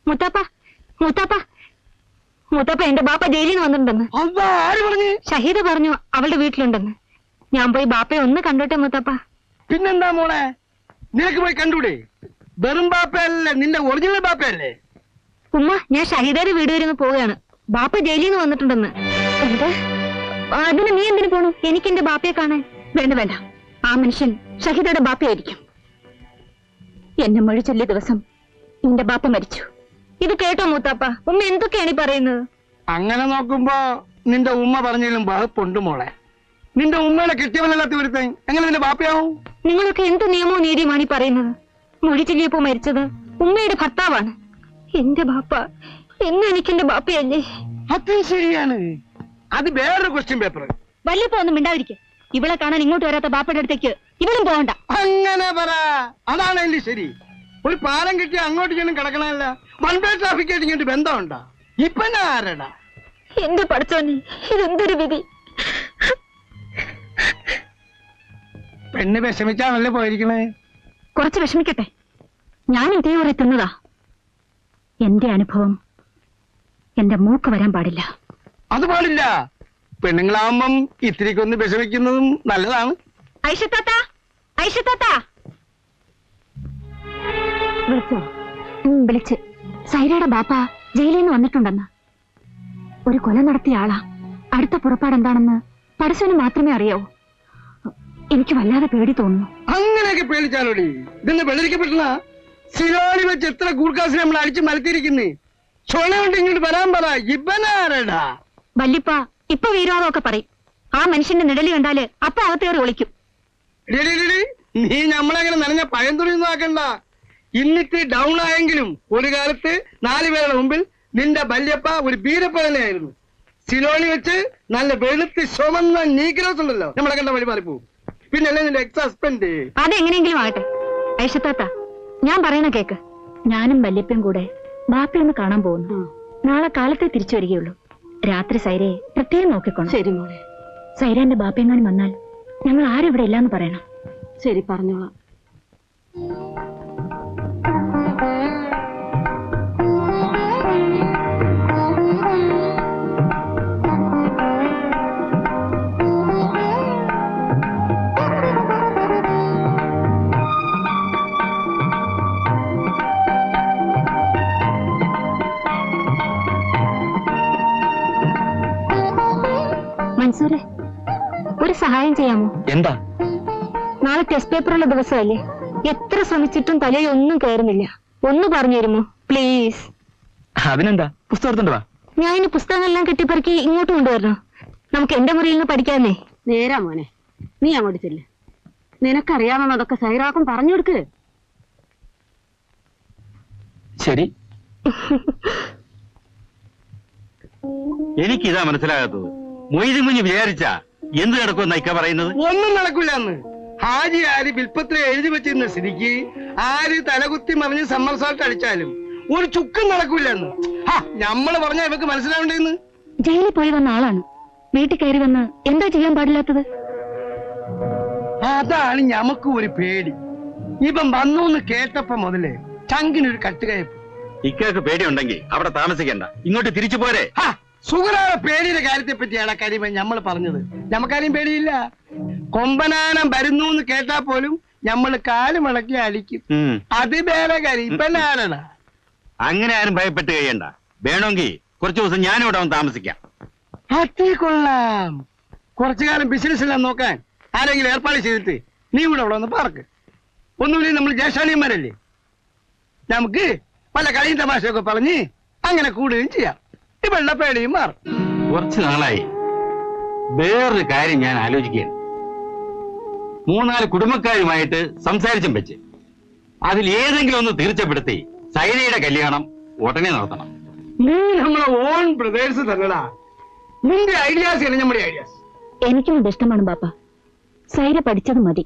മുത്താപ്പ മുത്താപ്പ മുത്താപ്പ എന്റെ ബാപ്പ ജയിലിൽ നിന്ന് വന്നിട്ടുണ്ടെന്ന് അതാ ആര് പറഞ്ഞു ഷഹീദ പറഞ്ഞു അവളുടെ വീട്ടിലുണ്ടെന്ന് ഞാൻ പോയി ബാപ്പയെ ഒന്ന് കണ്ടോട്ടെ മുത്താപ്പ പിന്നെന്താ മോളെ നിനക്ക് പോയി കണ്ടൂടെ വെറും ബാപ്പയല്ലേ നിന്റെ ഒറിജിനൽ ബാപ്പയല്ലേ ഉമ്മ ഞാൻ ഷഹീദയുടെ വീട് വരെ ഒന്ന് പോവുകയാണ് ബാപ്പ ജയിലിൽ നിന്ന് വന്നിട്ടുണ്ടെന്ന് എന്ത് അതിന് നീ എന്തിനു പോണു എനിക്ക് എന്റെ ബാപ്പയെ കാണാൻ വേണ്ട വേണ്ട ആ മനുഷ്യൻ ഷഹീദയുടെ ബാപ്പയായിരിക്കും എന്നെ മൊഴി ചൊല്ലിയ ദിവസം എന്റെ ബാപ്പ മരിച്ചു ഇത് കേട്ടോ മൂത്താപ്പ ഉമ്മ എന്തൊക്കെയാണ് ഈ പറയുന്നത് അങ്ങനെ നോക്കുമ്പോ നിന്റെ ഉമ്മ പറഞ്ഞാലും വകുപ്പുണ്ട് മോളെ നിന്റെ ഉമ്മയുടെ കിട്ടിയവനല്ലാത്ത ഒരുത്തൻ എങ്ങനെ നിന്റെ ബാപ്പയാവും നിങ്ങളൊക്കെ എന്ത് നിയമവും നീതിയുമാണ് ഈ പറയുന്നത് മൊഴി ചൊല്ലിയപ്പോ മരിച്ചത് ഉമ്മയുടെ ഭർത്താവാണ് എന്റെ ബാപ്പ എന്ന് എനിക്ക് എന്റെ ബാപ്പയല്ലേ അതും ശരിയാണ് അത് വേറൊരു ക്വസ്റ്റ്യൻ പേപ്പർ വല്ലപ്പോ ഒന്നും മിണ്ടാതിരിക്കെ ഇവളെ കാണാൻ ഇങ്ങോട്ട് വരാത്ത ബാപ്പയുടെ അടുത്തേക്ക് ഇവളും പോകണ്ട അങ്ങനെ പറ അതാണ് എന്റെ ശരി ഒരു പാലം കിട്ടി അങ്ങോട്ട് ചെന്നും കിടക്കണമല്ല വൺ വേ ട്രാഫിക് ആയിട്ട് ഇങ്ങോട്ട് ബന്ധമുണ്ടാ ഇപ്പൊ ഞാൻ ആരടാ എന്റെ പഠിച്ചോനെ ഇതെന്തൊരു വിധി പെണ്ണ് വിഷമിച്ചാണല്ലേ പോയിരിക്കണേ കുറച്ച് വിഷമിക്കട്ടെ ഞാൻ ഇതേവരെ തിന്നതാ എന്റെ അനുഭവം എന്റെ മൂക്ക് വരാൻ പാടില്ല അത് പാടില്ല പെണ്ണുങ്ങളാവുമ്പം ഇത്തിരിക്കൊന്ന് വിഷമിക്കുന്നതും നല്ലതാണ് ഐഷത്താത്ത ഐഷത്താത്ത വിളിച്ചോ ഉം, വിളിച്ച് സൈരയുടെ ബാപ്പ ജയിലിൽ നിന്ന് വന്നിട്ടുണ്ടെന്ന് ഒരു കൊല നടത്തിയ ആളാ അടുത്ത പുറപ്പാട് എന്താണെന്ന് പടച്ചവന് മാത്രമേ അറിയാവൂ എനിക്ക് വല്ലാതെ പേടി തോന്നുന്നു അങ്ങനെയൊക്കെ പേടിച്ചാലോടി ഇതെന്ന് വെള്ളരിക്കപ്പെട്ട സിലോണി വെച്ച് എത്ര കൂർക്കാസിനെ നമ്മൾ അടിച്ചു മലത്തിരിക്കുന്നേ ചുണ കൊണ്ട് ഇങ്ങോട്ട് വരാൻ പറ ഇവനാരടാ വല്ലിപ്പ ഇപ്പൊ വീരവാദമൊക്കെ പറയും ആ മനുഷ്യന്റെ നിഴല് കണ്ടാല് അപ്പൊ അകത്തേറി ഒളിക്കും ഡി, ഡി, ഡി, ഡി, നീ നമ്മളങ്ങനെ നനഞ്ഞ പഴം തുണിയൊന്നും ആക്കണ്ട ഇന്നിട്ട് ഡൗൺ ആയെങ്കിലും ഒരു കാലത്ത് നാല് പേരുടെ മുമ്പിൽ നിന്റെ വല്യപ്പ ഒരു ബീരപ്പ തന്നെയായിരുന്നു സിലോണി വെച്ച് നല്ല വെളുത്ത് ചുമന്ന നീഗ്രോസ് ഉണ്ടല്ലോ നമ്മളെ കണ്ട വഴി മാറിപ്പോവും പിന്നല്ലേ നിന്റെ എക്സ് ഹസ്ബൻഡ് അതെങ്ങനെയെങ്കിലും ആകട്ടെ ഐഷത്താത്ത ഞാൻ പറയണ കേക്ക് ഞാനും വല്യപ്പയും കൂടെ ബാപ്പയൊന്ന് കാണാൻ പോകുന്നു നാളെ കാലത്തെ തിരിച്ചു വരികയുള്ളൂ രാത്രി സൈരയെ പ്രത്യേകം നോക്കിക്കോണം ശരി മോളെ സൈരാന്റെ ബാപ്പയെങ്ങാനും വന്നാൽ ഞങ്ങൾ ആരും ഇവിടെ ഇല്ലാന്ന് പറയണം ശരി പറഞ്ഞോളാം മൻസൂരെ ഒരു സഹായം ചെയ്യാമോ എന്താ നാളെ ടെസ്റ്റ് പേപ്പറുള്ള ദിവസമല്ലേ എത്ര ശ്രമിച്ചിട്ടും തലയിൽ ഒന്നും കയറുന്നില്ല ഒന്ന് പറഞ്ഞു തരുമോ പ്ലീസ് അതിനെന്താ പുസ്തകം എടുത്തോണ്ട് വാ ഞാൻ ഇനി പുസ്തകങ്ങളെല്ലാം കെട്ടിപ്പറക്കി ഇങ്ങോട്ട് കൊണ്ടുവരണോ നമുക്ക് എന്റെ മുറിയിൽ നിന്ന് പഠിക്കാന്നേ നേരാ മോനെ നീ അങ്ങോട്ട് ചെല്ല് നിനക്കറിയാമെന്നതൊക്കെ സൈറാക്കും പറഞ്ഞു കൊടുക്ക് ശരി എനിക്കിതാ മനസ്സിലാകാത്തത് മൊയ്തി മുഞ്ഞ് വിചാരിച്ച എന്ത് നടക്കുമെന്ന ഇക്ക പറയുന്നത് ഒന്നും നടക്കൂല അന്ന് ഹാജി ആര് ബിൽപ്പത്ര എഴുതി വെച്ചിരുന്ന സ്ഥിതിക്ക് ആര് തലകുത്തി മറിഞ്ഞ് സമ്മർ സാൾട്ട് അടിച്ചാലും ഒരു ചുക്കും നടക്കൂല അന്ന് ഹാ, ഞമ്മള് പറഞ്ഞ ഇവക്ക് മനസ്സിലാവണ്ടേന്ന് ജയിലിൽ പോയി വന്ന ആളാണ് വീട്ടിൽ കയറി വന്ന് എന്താ ചെയ്യാൻ പാടില്ലാത്തത് അതാണ് ഞമ്മക്ക് ഒരു പേടി ഇപ്പം വന്നു എന്ന് കേട്ടപ്പോ മുതലേ ചങ്കിനൊരു കട്ടുകയപ്പ് ഇക്കക്ക് പേടിയുണ്ടെങ്കിൽ അവിടെ താമസിക്കണ്ട ഇങ്ങോട്ട് തിരിച്ചു പോരെ ഹാ, സുഗറായ പേടിയുടെ കാര്യത്തെ പറ്റിയാണ് കരിമ ഞമ്മൾ പറഞ്ഞത് ഞമ്മക്കാരെയും പേടിയില്ല കൊമ്പനാനം വരുന്നു എന്ന് കേട്ടാ പോലും ഞമ്മള് കാല് മടക്കി അടിക്കും ഉം. അത് വേറെ കാര്യം ഇപ്പൊ ആരാണ് അങ്ങനെ ആരും ഭയപ്പെട്ട് കഴിയണ്ട വേണമെങ്കിൽ കുറച്ചു ദിവസം ഞാനിവിടെ വന്ന് താമസിക്കാം അത് കൊള്ളാം കുറച്ചു കാലം ബിസിനസ് എല്ലാം നോക്കാൻ ആരെങ്കിലും ഏർപ്പാട് ചെയ്തിട്ട് നീ കൂടെ അവിടെ വന്ന് പാർക്ക് ഒന്നുമില്ല നമ്മൾ ജ്യേഷ്ഠാനിയന്മാരല്ലേ നമുക്ക് പല കളിയും തമാശയൊക്കെ പറഞ്ഞ് അങ്ങനെ കൂടുകയും ചെയ്യാം ഇവളുടെ പേടിയും മാറും കുറച്ചു നാളായി വേറൊരു കാര്യം ഞാൻ ആലോചിക്കുകയാണ് മൂന്നാല് കുടുംബക്കാരുമായിട്ട് സംസാരിച്ചും വെച്ച് അതിൽ ഏതെങ്കിലും ഒന്ന് തീർച്ചപ്പെടുത്തി സൈനയുടെ കല്യാണം ഉടനെ നടത്തണം നീ നമ്മളെ ഓൺ ബ്രദേഴ്സ് തന്നെടാ നിന്റെ ഐഡിയാസ് അല്ല നമ്മുടെ ഐഡിയാസ് എനിക്കും ഇത് ഇഷ്ടമാണ് ബാപ്പ സൈര പഠിച്ചത് മതി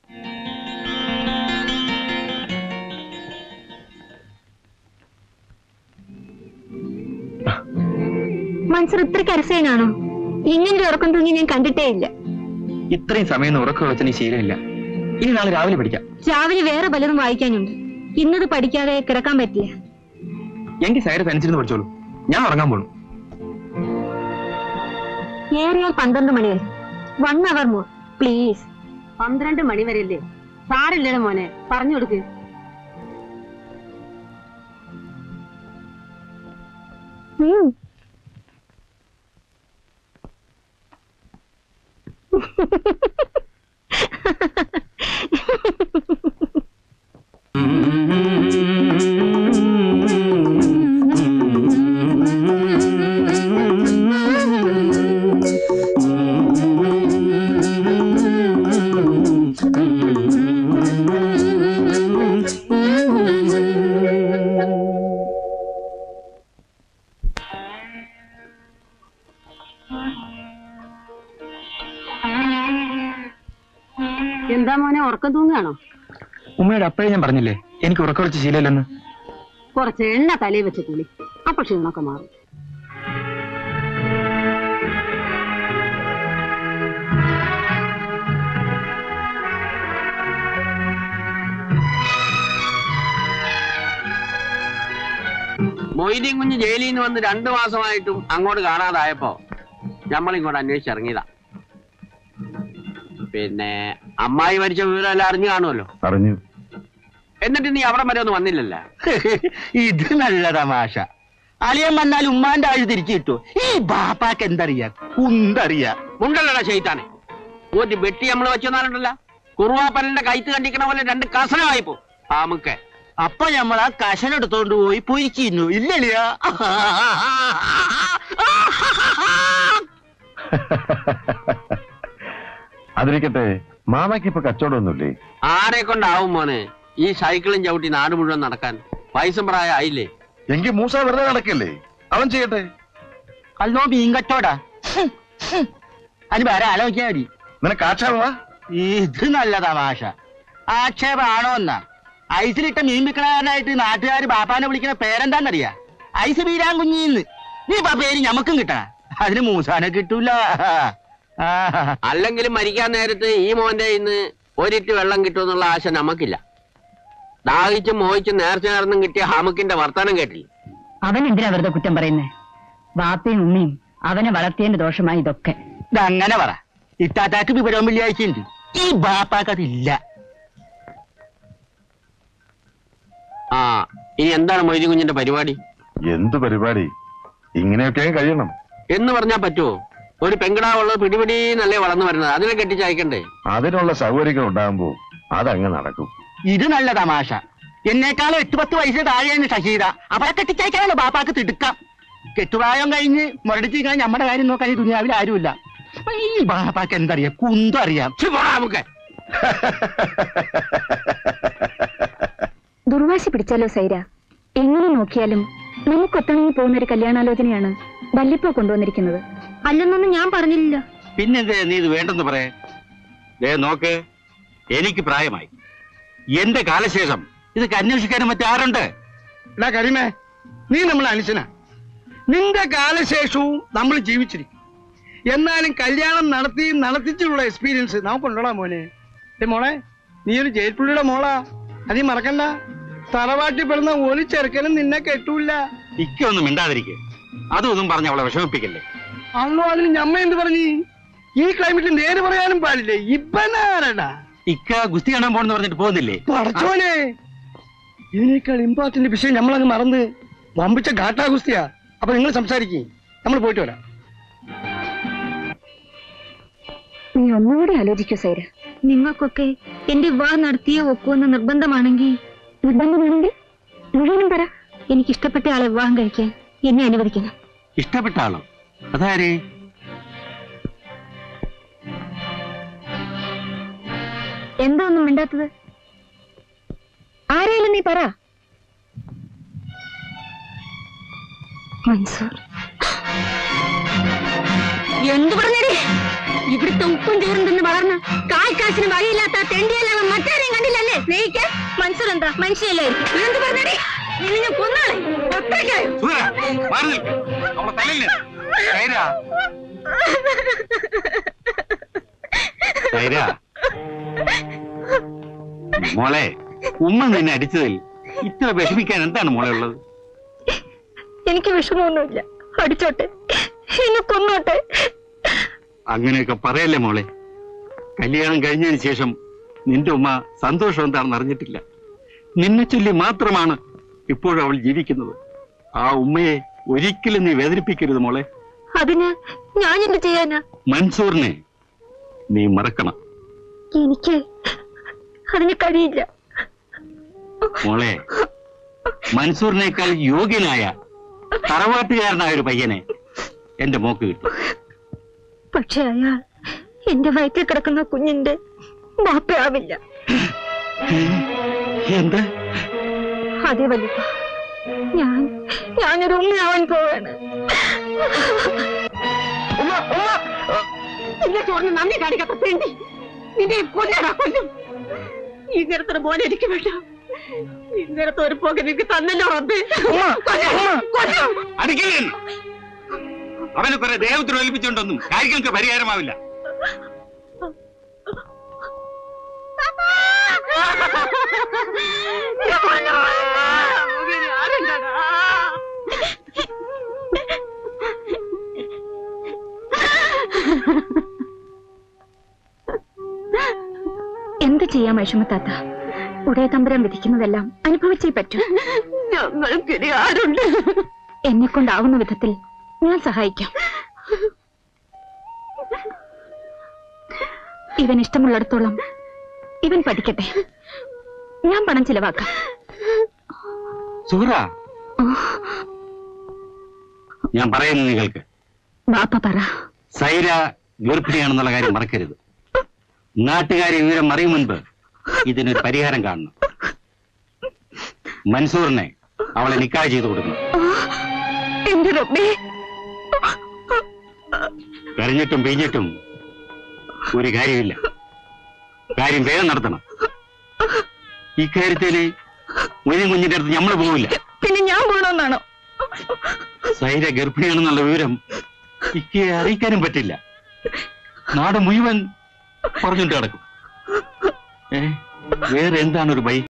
മൻസൂർ ഇത്രയ്ക്ക് അരസേനാണോ ഇങ്ങനെ ഉറക്കം തൂങ്ങി ഞാൻ കണ്ടിട്ടേ ഇല്ല ഇത്രയും സമയം ഉറക്കം വെച്ച ശീലമില്ല ഇനി നാളെ രാവിലെ പഠിക്കാം രാവിലെ വേറെ പലതും വായിക്കാനുണ്ട് ഇന്നത് പഠിക്കാതെ കിടക്കാൻ പറ്റില്ല എങ്കിൽ സൈഡ് തനിച്ചിരുന്ന് പഠിച്ചോളൂ ഞാൻ ഉറങ്ങാൻ പോണു ഏറിയാൽ പന്ത്രണ്ട് മണി വരെ വൺ അവർ മോർ പ്ലീസ് പന്ത്രണ്ട് മണി വരെയല്ലേ സാരില്ലട മോനെ പറഞ്ഞു കൊടുക്ക് എന്താ മോനെ ഉറക്കം തൂങ്ങാണോ ഉമ്മയുടെ അപ്പഴേ ഞാൻ പറഞ്ഞില്ലേ എനിക്ക് ഉറക്കമൊഴിച്ച് ശീലമില്ലെന്ന് കുറച്ച് എണ്ണ തലയിൽ വെച്ച് കുളി അപ്പൊ ക്ഷീണമൊക്കെ മാറും മൊയ്തീൻ കുഞ്ഞ് ജയിലിൽ നിന്ന് വന്ന് രണ്ടു മാസമായിട്ടും അങ്ങോട്ട് കാണാതായപ്പോ നമ്മൾ ഇങ്ങോട്ട് അന്വേഷിച്ചിറങ്ങിയതാ പിന്നെ അമ്മായി മരിച്ച വിവരം എല്ലാം അറിഞ്ഞു കാണുമല്ലോ പറഞ്ഞു എന്നിട്ട് നീ അവിടെ വരെ ഒന്നും വന്നില്ലല്ലോ ഇത് നല്ല തമാശ അളിയൻ വന്നാൽ ഉമ്മാന്റെ ആഴ് തിരിച്ചു കിട്ടു ഈ ബാപ്പാക്ക് എന്തറിയാ കുന്തറിയാ മുണ്ടല്ലടാ ചെയ്താനെ ഒരു വെട്ടി നമ്മൾ വെച്ചെന്നാലുണ്ടല്ല കുറുവാപ്പനന്റെ കൈത്ത് കണ്ടിക്കണ പോലെ രണ്ട് കസനമായി പോ ആമുക്കെ അപ്പൊ നമ്മൾ ആ കശനെടുത്തോണ്ട് പോയി പൊരിച്ചിരുന്നു ഇല്ലല്ലയാ അതിരിക്കട്ടെ മാമാക്ക് ഇപ്പൊ കച്ചവടമൊന്നുമില്ലേ ആരെ കൊണ്ടാവും മോനെ ഈ സൈക്കിളും ചവിട്ടി നാട് മുഴുവൻ നടക്കാൻ വയസ്സും പ്രായം ആയില്ലേ എങ്കിൽ മൂസ വെറുതെ നടക്കല്ലേ അവൻ ചെയ്യട്ടെ കല്ലോ മീൻ കച്ചോടാ അതിന് വേറെ ആലോചിക്കാ മതി നിനക്ക് ആക്ഷേപമാ ഇത് നല്ല തമാശ ആക്ഷേപമാണോ എന്നാ ഐസിലിട്ട മീൻ വിൽക്കണാനായിട്ട് നാട്ടുകാർ ബാപ്പാനെ വിളിക്കുന്ന പേരെന്താന്നറിയാ ഐസ് വീരാൻ കുഞ്ഞിന്ന് നീ ഇപ്പൊ ആ പേര് ഞമ്മക്കും കിട്ടണ അതിന് മൂസാനെ കിട്ടൂല ആ. അല്ലെങ്കിലും മരിക്കാൻ നേരത്ത് ഈ മോന്റെ ഇന്ന് ഒരിറ്റ് വെള്ളം കിട്ടുമെന്നുള്ള ആശ നമുക്കില്ല ദാഹിച്ചും മോഹിച്ചും നേർച്ച നേർന്നും കിട്ടിയ ഹമുക്കിന്റെ വർത്തമാനം കേട്ടില്ല അവൻ എന്തിനാ വെറുതെ കുറ്റം പറയുന്നേ വാപ്പയും ഉമ്മയും അവനെ വളർത്തിയതിന്റെ ദോഷമായി ഇതൊക്കെ ഇതങ്ങനെ പറ ഇത്താത്താക്ക് വിവരം വെള്ളിയാഴ്ചയുണ്ട് ഈ ബാപ്പാക്ക് അതില്ല ആ ഇനി എന്താണ് മൊയ്തി കുഞ്ഞിന്റെ പരിപാടി എന്ത് പരിപാടി ഇങ്ങനെയൊക്കെ കഴിയണം എന്ന് പറഞ്ഞാൽ പറ്റുമോ ഒരു പെങ്കിടാവുള്ളത് പിടിപിടി നല്ലേ വളർന്നു വരുന്നത് അതിനെ കെട്ടിച്ചയക്കണ്ടേ അതിനുള്ള സൗകര്യങ്ങൾ ഉണ്ടാകുമ്പോ അതങ്ങ് നടക്കും ഇത് നല്ല തമാശ എന്നേക്കാളും എട്ട് പത്ത് വയസ്സ് താഴെയാണ് ശശീത അവരെ കെട്ടിച്ചയക്കാനല്ലോ ബാപ്പാക്ക് തിടുക്കാം കെട്ടുപ്രായം കഴിഞ്ഞ് മുരടിച്ചിരിക്കാൻ നമ്മുടെ കാര്യം നോക്കാൻ ഈ ദുനിയാവിൽ ആരുമില്ല ഈ ബാപ്പാക്ക് എന്തറിയാം കുന്തറിയാം ഛി, പോടാ ഹമുക്കെ. ദുർവാശി പിടിച്ചാലോ സൈര എങ്ങനെ നോക്കിയാലും നമുക്കൊത്തണങ്ങി പോകുന്ന ഒരു കല്യാണാലോചനയാണ് വല്യപ്പ കൊണ്ടുവന്നിരിക്കുന്നത് അല്ലെന്നൊന്നും ഞാൻ പറഞ്ഞില്ല പിന്നെന്താ നീ ഇത് വേണ്ടെന്ന് പറയേ ദേ നോക്ക് എനിക്ക് പ്രായമായി എന്റെ കാലശേഷം ഇതൊക്കെ അന്വേഷിക്കാനും മറ്റാരുണ്ട് എടാ കരീമേ നീ നമ്മളെ അനുശന നിന്റെ കാലശേഷവും നമ്മൾ ജീവിച്ചിരിക്കും എന്നാലും കല്യാണം നടത്തി നടത്തിച്ചുള്ള എക്സ്പീരിയൻസ് നമുക്കുണ്ടോടാ മോനെ ഏ മോളെ നീ ഒരു ജയിൽപ്പുള്ളിയുടെ മോളാ അതീ മറക്കണ്ട തറവാട്ടി പിറന്ന ഒരു ചെറുക്കനും നിന്നെ കെട്ടൂല ഇക്കൊന്നും മിണ്ടാതിരിക്കെ അതും ഇതും പറഞ്ഞ് അവളെ വിഷമിപ്പിക്കല്ലേ അല്ലോ അതിന് ഞമ്മ എന്ത് പറഞ്ഞു ഈ ക്ലൈമറ്റിൽ നേര് പറയാനും പാടില്ലേ ഇപ്പനാരടാ ഇക്ക ഗുസ്തി കാണാൻ പോണെന്ന് പറഞ്ഞിട്ട് പോകുന്നില്ലേ പടച്ചോനെ ഇതിനേക്കാൾ ഇമ്പോർട്ടന്റ് വിഷയം നമ്മളങ്ങ് മറന്ന് വമ്പിച്ച ഘാട്ടാ ഗുസ്തിയാ അപ്പൊ നിങ്ങൾ സംസാരിക്കും നമ്മൾ പോയിട്ട് വരാം നീ ഒന്നുകൂടി ആലോചിക്കൂ സൈര നിങ്ങൾക്കൊക്കെ എന്റെ വിവാഹം നടത്തിയേ ഒക്കുമെന്ന് നിർബന്ധമാണെങ്കിൽ നിർബന്ധമാണെങ്കിൽ മുഴുവനും പറ എനിക്ക് ഇഷ്ടപ്പെട്ട ആളെ വിവാഹം കഴിക്കാൻ എന്നെ അനുവദിക്കണം ഇഷ്ടപ്പെട്ട ആളോ അതാരേ എന്താ ഒന്നും മിണ്ടാത്തത് ആരായാലും നീ പറ മൻസൂർ എന്ത് പറഞ്ഞേ ഇവിടുത്തെ ഉപ്പും ചോറും തിന്ന് വളർന്ന് കാൽക്കാശിന് വകയില്ലാത്ത തെണ്ടിയല്ലാതെ മറ്റാരെയും കണ്ടില്ലല്ലേ സ്നേഹിക്കാൻ മൻസൂർ എന്താ മനുഷ്യല്ലേ എന്ത് പറഞ്ഞേ നിന്നെ കൊന്നാളെ ഒറ്റയ്ക്കായോ സുധര, മാറി നിൽക്ക്. അവളെ തലയിൽ നിന്ന്. സൈര. സൈര. മോളെ ഉമ്മ നിന്നെ അടിച്ചതിൽ ഇത്ര വിഷമിക്കാൻ എന്താണ് മോളെ ഉള്ളത് എനിക്ക് വിഷമമൊന്നുമില്ല അടിച്ചോട്ടെ എന്നെ കൊന്നോട്ടെ അങ്ങനെയൊക്കെ പറയല്ലേ മോളെ കല്യാണം കഴിഞ്ഞതിന് ശേഷം നിന്റെ ഉമ്മ സന്തോഷം എന്താണെന്ന് അറിഞ്ഞിട്ടില്ല നിന്നെ ചൊല്ലി മാത്രമാണ് ഇപ്പോഴും അവൾ ജീവിക്കുന്നത് ആ ഉമ്മയെ ഒരിക്കലും നീ വേദനിപ്പിക്കരുത് മോളെ അതിന് ഞാൻ എന്ത് ചെയ്യാനാ മൻസൂറിനെ നീ മറക്കണം എനിക്ക് അതിന് കഴിയില്ല മോളെ മൻസൂറിനേക്കാൾ യോഗ്യനായ തറവാട്ടുകാരനായ ഒരു പയ്യനെ എന്റെ മോക്ക് കിട്ടും പക്ഷെ അയാൾ എന്റെ വയറ്റിൽ കിടക്കുന്ന കുഞ്ഞിന്റെ ബാപ്പയാവില്ല എന്ത് അതേ വലിയ ഞാൻ ഞാനൊരു ഉമ്മയാവാൻ പോവാണ് ഉമ്മ ഉമ്മ നിന്റെ ചോറിന് നന്ദി കാണിക്കാത്ത പെണ്ടി നിന്റെ കൊല്ലടാ കൊല്ലും ഈ നേരത്തിന് മോനെ എനിക്ക് വേണ്ട ഈ നേരത്തെ ഒരു പോകെ എനിക്ക് തന്നല്ലോ റബ്ബേ കൊല്ലും, കൊല്ലും. അടിക്കില്ല എന്നെ. അവന് കുറെ ദേവത്തിന് ഒലിപ്പിച്ചുകൊണ്ടൊന്നും കാര്യങ്ങൾക്ക് പരിഹാരമാവില്ല ഇങ്ങനെ ആരുണ്ടടാ? എന്ത് ചെയ്യാം വിഷമത്താത്ത ഉടയ തമ്പുരാൻ വിധിക്കുന്നതെല്ലാം അനുഭവിച്ചേ പറ്റൂ ഞങ്ങൾക്കിനി ആരുണ്ട് എന്നെ കൊണ്ടാവുന്ന വിധത്തിൽ ഞാൻ സഹായിക്കാം ഇവൻ ഇഷ്ടമുള്ളിടത്തോളം ഇവൻ പഠിക്കട്ടെ ഞാൻ പണം ചിലവാക്കാം സുഹൃ ഞാൻ പറയുന്നു നിങ്ങൾക്ക് ബാപ്പ പറ സൈര ഗർഭിണിയാണെന്നുള്ള കാര്യം മറക്കരുത് നാട്ടുകാരെ വിവരം അറിയും മുൻപ് ഇതിനൊരു പരിഹാരം കാണണം മൻസൂറിനെ അവളെ നിക്കാഹ് ചെയ്തു കൊടുക്കണം എന്റെ റബ്ബേ കരഞ്ഞിട്ടും പിഴിഞ്ഞിട്ടും ഒരു കാര്യമില്ല കാര്യം വേഗം നടത്തണം ഇക്കാര്യത്തില് ഒരു കുഞ്ഞിന്റെ അടുത്ത് നമ്മൾ പോവില്ല പിന്നെ ഞാൻ പോണമെന്നാണോ സൈര ഗർഭിണിയാണെന്നുള്ള വിവരം ഇക്കയെ അറിയിക്കാനും പറ്റില്ല നാട് മുഴുവൻ പറഞ്ഞുകൊണ്ട് കിടക്കും ഏ വേറെ എന്താണ് ഒരു ബൈ